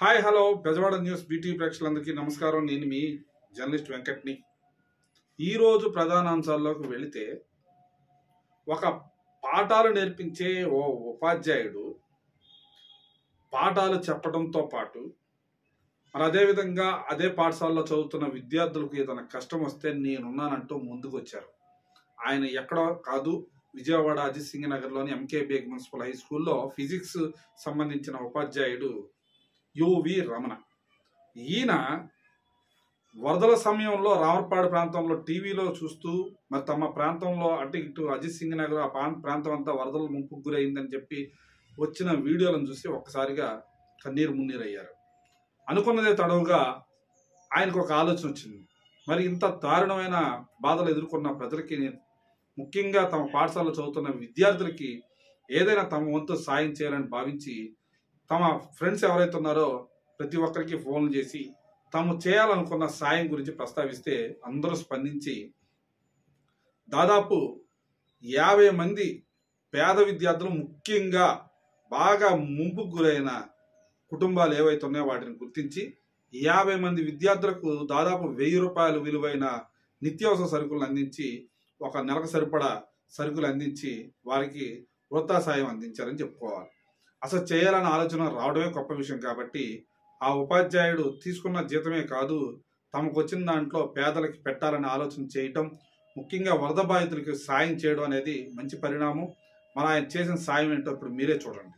hi hello Bezawada news BT ప్రేక్షకులందరికీ నమస్కారం నేను మీ జర్నలిస్ట్ వెంకట్ని ఈరోజు ప్రధానాంశాల్లోకి వెళితే ఒక పాఠాలు నేర్పించే ఓ ఉపాధ్యాయుడు పాఠాలు చెప్పడంతో పాటు మరి అదేవిధంగా అదే పాఠశాలలో చదువుతున్న విద్యార్థులకు ఏదైనా కష్టం వస్తే నేనున్నానంటూ ముందుకు వచ్చారు ఆయన ఎక్కడో కాదు విజయవాడ అజిత్ సింగ్ నగర్లోని ఎంకే బేగ్ మున్సిపల్ హై స్కూల్లో ఫిజిక్స్ సంబంధించిన ఉపాధ్యాయుడు యువి రమణ ఈయన వరదల సమయంలో రామర్పాడు ప్రాంతంలో టీవీలో చూస్తూ మరి తమ ప్రాంతంలో అటు ఇటు అజిత్ సింగ్ నగర్ ఆ ప్రాం- ప్రాంతం అంతా వరదల ముంపుకు గురైందని చెప్పి వచ్చిన వీడియోలను చూసి ఒక్కసారిగా కన్నీరు మున్నీరయ్యారు అనుకున్నదే తడవుగా ఆయనకు ఒక ఆలోచన వచ్చింది మరి ఇంత దారుణమైన బాధలు ఎదుర్కొన్న ప్రజలకి ముఖ్యంగా తమ పాఠశాలలో చదువుతున్న విద్యార్థులకి ఏదైనా తమ వంతు సాయం చేయాలని భావించి తమ ఫ్రెండ్స్ ఎవరైతే ఉన్నారో ప్రతి ఒక్కరికి ఫోన్లు చేసి తాము చేయాలనుకున్న సాయం గురించి ప్రస్తావిస్తే అందరూ స్పందించి దాదాపు యాభై మంది పేద విద్యార్థులు ముఖ్యంగా బాగా ముంపుకు గురైన కుటుంబాలు ఏవైతే ఉన్నాయో వాటిని గుర్తించి యాభై మంది విద్యార్థులకు దాదాపు వెయ్యి రూపాయలు విలువైన నిత్యావసర సరుకులను అందించి ఒక నెలకు సరిపడా సరుకులు అందించి వారికి వృత్తా సాయం అందించారని చెప్పుకోవాలి అసలు చేయాలన్న ఆలోచన రావడమే గొప్ప విషయం కాబట్టి ఆ ఉపాధ్యాయుడు తీసుకున్న జీతమే కాదు తమకు వచ్చిన దాంట్లో పేదలకి పెట్టాలనే ఆలోచన చేయటం ముఖ్యంగా వరద బాధితులకి సాయం చేయడం అనేది మంచి పరిణామం మన ఆయన చేసిన సాయం ఏంటో ఇప్పుడు మీరే చూడండి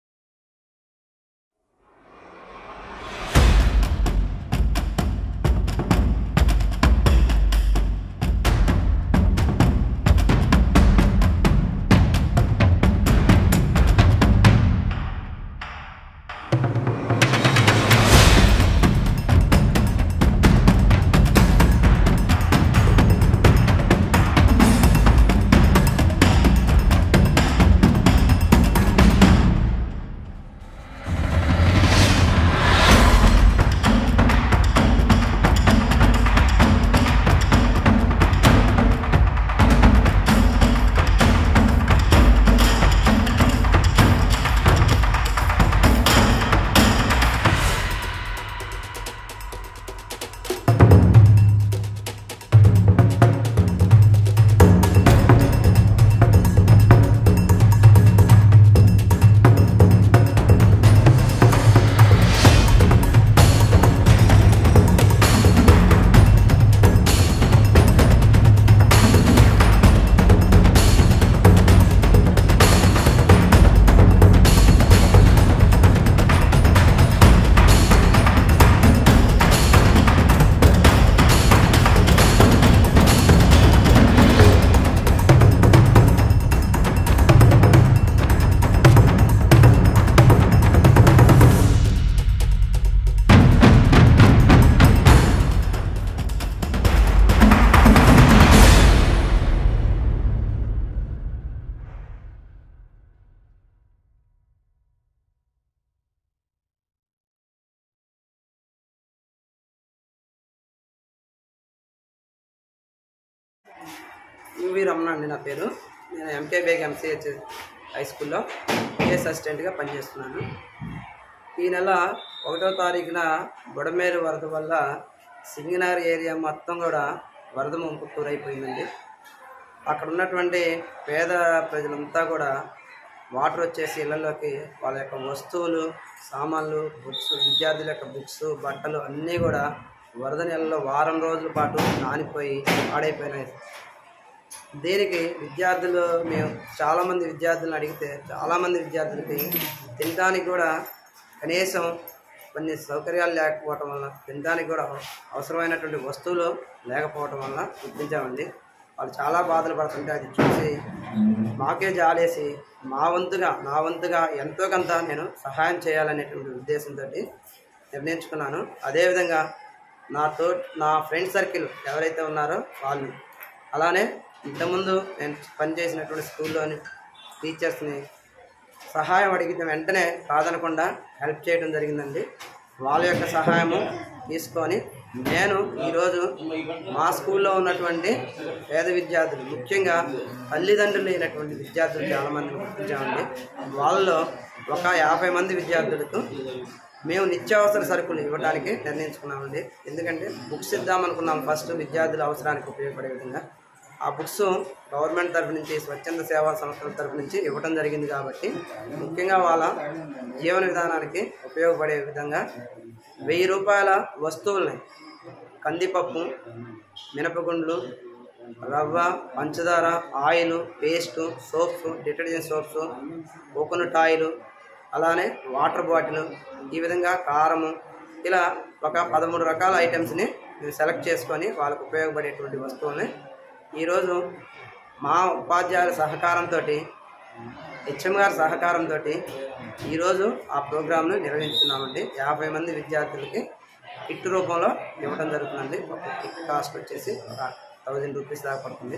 యువి రమణ అండి నా పేరు నేను ఎంకే బేగ్ ఎంసీహెచ్ హై స్కూల్లో పిఎస్ అసిస్టెంట్గా పనిచేస్తున్నాను ఈ నెల ఒకటో తారీఖున బుడమేరు వరద వల్ల సింగనగర్ ఏరియా మొత్తం కూడా వరద ముంపు గురైపోయిందండి అక్కడ ఉన్నటువంటి పేద ప్రజలంతా కూడా వాటర్ వచ్చేసి ఇళ్లలోకి వాళ్ళ యొక్క వస్తువులు సామాన్లు బుక్స్ విద్యార్థుల యొక్క బుక్స్ బట్టలు అన్నీ కూడా వరద నెలలో వారం రోజుల పాటు నానిపోయి పాడైపోయినాయి దీనికి విద్యార్థులు మేము చాలామంది విద్యార్థులను అడిగితే చాలామంది విద్యార్థులకి తినడానికి కూడా కనీసం కొన్ని సౌకర్యాలు లేకపోవటం వల్ల తినడానికి కూడా అవసరమైనటువంటి వస్తువులు లేకపోవటం వల్ల గుర్తించామండి వాళ్ళు చాలా బాధలు పడుతుంటే అది చూసి మాకే జాలేసి మా వంతుగా నా వంతుగా ఎంతో కొంత నేను సహాయం చేయాలనేటువంటి ఉద్దేశంతో నిర్ణయించుకున్నాను అదేవిధంగా నాతో నా ఫ్రెండ్ సర్కిల్ ఎవరైతే ఉన్నారో వాళ్ళు అలానే ఇంతకుముందు నేను పనిచేసినటువంటి స్కూల్లోని టీచర్స్ని సహాయం అడిగితే వెంటనే కాదనకుండా హెల్ప్ చేయడం జరిగిందండి వాళ్ళ యొక్క సహాయము తీసుకొని నేను ఈరోజు మా స్కూల్లో ఉన్నటువంటి పేద విద్యార్థులు ముఖ్యంగా తల్లిదండ్రులు లేనటువంటి విద్యార్థులు చాలామందిని గుర్తించామండి వాళ్ళలో ఒక యాభై మంది విద్యార్థులకు మేము నిత్యావసర సరుకులు ఇవ్వడానికి నిర్ణయించుకున్నామండి ఎందుకంటే బుక్స్ ఇద్దామనుకున్నాం ఫస్ట్ విద్యార్థుల అవసరానికి ఉపయోగపడే విధంగా ఆ బుక్స్ గవర్నమెంట్ తరఫు నుంచి స్వచ్ఛంద సేవా సంస్థల తరఫు నుంచి ఇవ్వడం జరిగింది కాబట్టి ముఖ్యంగా వాళ్ళ జీవన విధానానికి ఉపయోగపడే విధంగా వెయ్యి రూపాయల వస్తువుల్ని కందిపప్పు మినపగుండ్లు రవ్వ పంచదార oil paste soaps detergent soaps coconut oil అలానే వాటర్ బాటిల్ ఈ విధంగా కారము ఇలా ఒక పదమూడు రకాల ఐటమ్స్ని మేము సెలెక్ట్ చేసుకొని వాళ్ళకు ఉపయోగపడేటువంటి వస్తువుల్ని ఈరోజు మా ఉపాధ్యాయుల సహకారంతో హెచ్ఎం గారి సహకారంతో ఈరోజు ఆ ప్రోగ్రామ్ను నిర్వహిస్తున్నామండి యాభై మంది విద్యార్థులకి కిట్ రూపంలో ఇవ్వడం జరుగుతుందండి ఒక కిట్ కాస్ట్ వచ్చేసి ఒక థౌజండ్ రూపీస్ దాకా పడుతుంది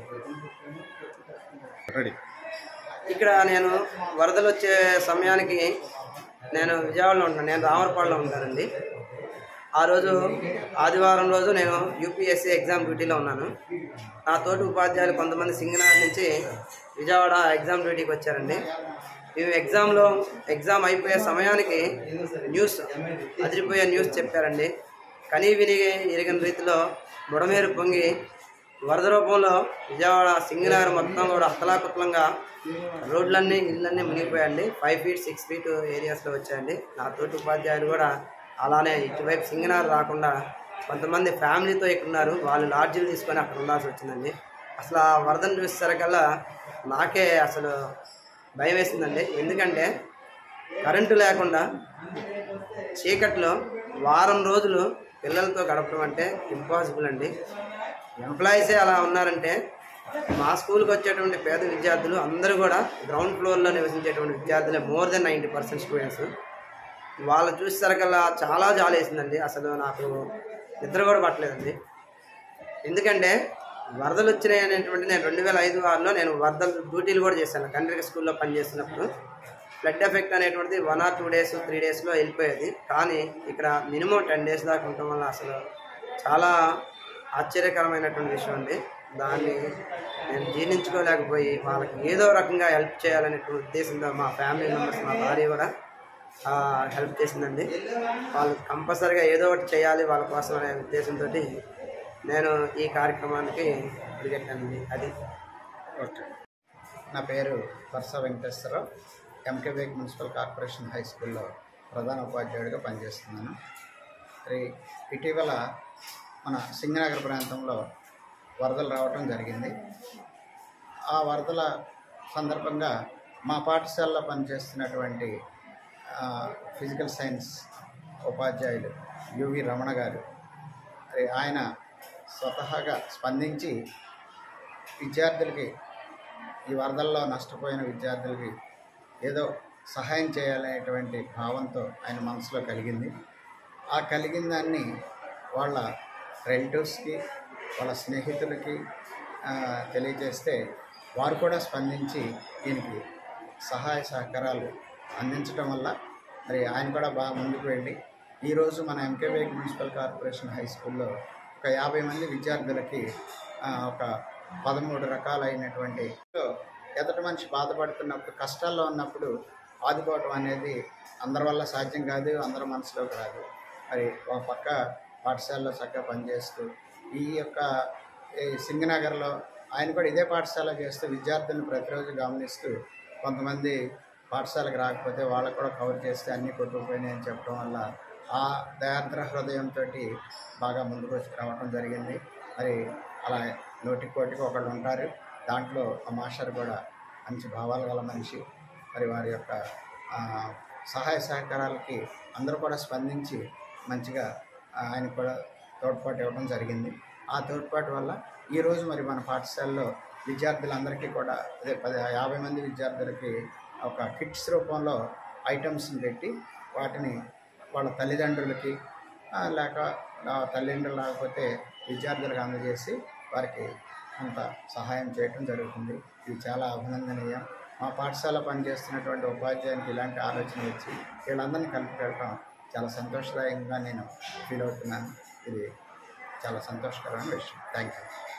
రెడీ ఇక్కడ నేను వరదలు వచ్చే సమయానికి నేను విజయవాడలో ఉంటాను నేను రామరపాడులో ఉంటానండి ఆ రోజు ఆదివారం రోజు నేను యూపీఎస్సీ ఎగ్జామ్ డ్యూటీలో ఉన్నాను నా తోటి ఉపాధ్యాయులు కొంతమంది సింగనార్ నుంచి విజయవాడ ఎగ్జామ్ డ్యూటీకి వచ్చారండి మేము ఎగ్జామ్లో ఎగ్జామ్ అయిపోయే సమయానికి న్యూస్ అదిరిపోయే న్యూస్ చెప్పారండి కనీ విని ఎరిగిన రీతిలో బుడమేరు పొంగి వరద రూపంలో విజయవాడ సింగనగర్ మొత్తం కూడా అత్తలాకుతలంగా రోడ్లన్నీ ఇళ్ళన్నీ మునిగిపోయండి ఫైవ్ ఫీట్ సిక్స్ ఫీట్ ఏరియాస్లో వచ్చాయండి నా తోటి ఉపాధ్యాయులు కూడా అలానే ఇటువైపు సింగనగర్ రాకుండా కొంతమంది ఫ్యామిలీతో ఇక్కడ ఉన్నారు వాళ్ళు లాడ్జీలు తీసుకొని అక్కడ ఉండాల్సి వచ్చిందండి అసలు ఆ వరదను చూసేసరికల్లా నాకే అసలు భయం వేసిందండి ఎందుకంటే కరెంటు లేకుండా చీకట్లో వారం రోజులు పిల్లలతో గడపడం అంటే ఇంపాసిబుల్ అండి ఎంప్లాయీసే అలా ఉన్నారంటే మా స్కూల్కి వచ్చేటువంటి పేద విద్యార్థులు అందరూ కూడా గ్రౌండ్ ఫ్లోర్లో నివసించేటువంటి విద్యార్థులే more than ninety percent students వాళ్ళు చూసేసరికల్లా చాలా జాలేసిందండి అసలు నాకు నిద్ర కూడా పట్టలేదండి ఎందుకంటే వరదలు వచ్చినాయి అనేటువంటి నేను రెండు వేల ఐదు ఆరులో నేను వరదలు డ్యూటీలు కూడా చేశాను కండ్రిక స్కూల్లో పనిచేస్తున్నప్పుడు ఫ్లడ్ ఎఫెక్ట్ అనేటువంటిది one or two days three డేస్లో వెళ్ళిపోయేది కానీ ఇక్కడ మినిమం టెన్ డేస్ దాకా ఉండటం వల్ల అసలు చాలా ఆశ్చర్యకరమైనటువంటి విషయం అండి దాన్ని నేను జీర్ణించుకోలేకపోయి వాళ్ళకి ఏదో రకంగా హెల్ప్ చేయాలనేటువంటి ఉద్దేశంతో మా ఫ్యామిలీ మెంబర్స్ మా భార్య కూడా హెల్ప్ చేసిందండి వాళ్ళు కంపల్సరీగా ఏదో ఒకటి చేయాలి వాళ్ళ కోసం అనే ఉద్దేశంతో నేను ఈ కార్యక్రమానికి అడిగట్టానండి అది ఓకే నా పేరు వర్ష వెంకటేశ్వరరావు ఎంకేబేక్ మున్సిపల్ కార్పొరేషన్ హై స్కూల్లో ప్రధాన ఉపాధ్యాయుడిగా పనిచేస్తున్నాను మరి ఇటీవల మన సింగనగర్ ప్రాంతంలో వరదలు రావటం జరిగింది ఆ వరదల సందర్భంగా మా పాఠశాలలో పనిచేస్తున్నటువంటి ఆ, ఫిజికల్ సైన్స్ ఉపాధ్యాయులు యువి రమణ గారు మరి ఆయన స్వతహాగా స్పందించి విద్యార్థులకి ఈ వరదల్లో నష్టపోయిన విద్యార్థులకి ఏదో సహాయం చేయాలనేటువంటి భావంతో ఆయన మనసులో కలిగింది ఆ కలిగిన దాన్ని వాళ్ళ రిలేటివ్స్కి వాళ్ళ స్నేహితులకి ఆ, తెలియజేస్తే వారు కూడా స్పందించి దీనికి సహాయ సహకారాలు అందించడం వల్ల మరి ఆయన కూడా బాగా ముందుకు వెళ్ళి ఈరోజు మన ఎంకేవేక్ మున్సిపల్ కార్పొరేషన్ హై స్కూల్లో ఒక యాభై మంది విద్యార్థులకి ఆ, ఒక పదమూడు రకాలైనటువంటి ఎదుటి మనిషి బాధపడుతున్నప్పుడు కష్టాల్లో ఉన్నప్పుడు ఆదుకోవటం అనేది అందరి వల్ల సాధ్యం కాదు అందరి మనసులోకి రాదు మరి ఒక పక్క పాఠశాలలో చక్కగా పనిచేస్తూ ఈ యొక్క ఈ సింగనగర్లో ఆయన కూడా ఇదే పాఠశాల చేస్తూ విద్యార్థులను ప్రతిరోజు గమనిస్తూ కొంతమంది పాఠశాలకు రాకపోతే వాళ్ళకు కూడా కవర్ చేస్తే అన్నీ కొట్టుకుపోయినాయి అని చెప్పడం వల్ల ఆ దయాద్ర హృదయంతో బాగా ముందుకు వచ్చి రావడం జరిగింది మరి అలా నోటికి కోటికి ఒకళ్ళు ఉంటారు దాంట్లో ఆ మాస్టర్ కూడా మంచి భావాలు గల మనిషి మరి వారి యొక్క ఆ, సహాయ సహకారాలకి అందరూ కూడా స్పందించి మంచిగా ఆ, ఆయనకు కూడా తోడ్పాటు ఇవ్వడం జరిగింది ఆ తోడ్పాటు వల్ల ఈరోజు మరి మన పాఠశాలలో విద్యార్థులందరికీ కూడా అదే పది యాభై మంది విద్యార్థులకి ఒక కిట్స్ రూపంలో ఐటమ్స్ని పెట్టి వాటిని వాళ్ళ తల్లిదండ్రులకి ఆ, లేక ఆ, తల్లిదండ్రులు లేకపోతే విద్యార్థులకు అందజేసి వారికి కొంత సహాయం చేయటం జరుగుతుంది ఇది చాలా అభినందనీయం మా పాఠశాల పనిచేస్తున్నటువంటి ఉపాధ్యాయునికి ఇలాంటి ఆలోచన వచ్చి వీళ్ళందరినీ కలిపి వెళ్ళటం చాలా సంతోషదాయకంగా నేను ఫీల్ అవుతున్నాను ఇది చాలా సంతోషకరమైన విషయం థ్యాంక్ యూ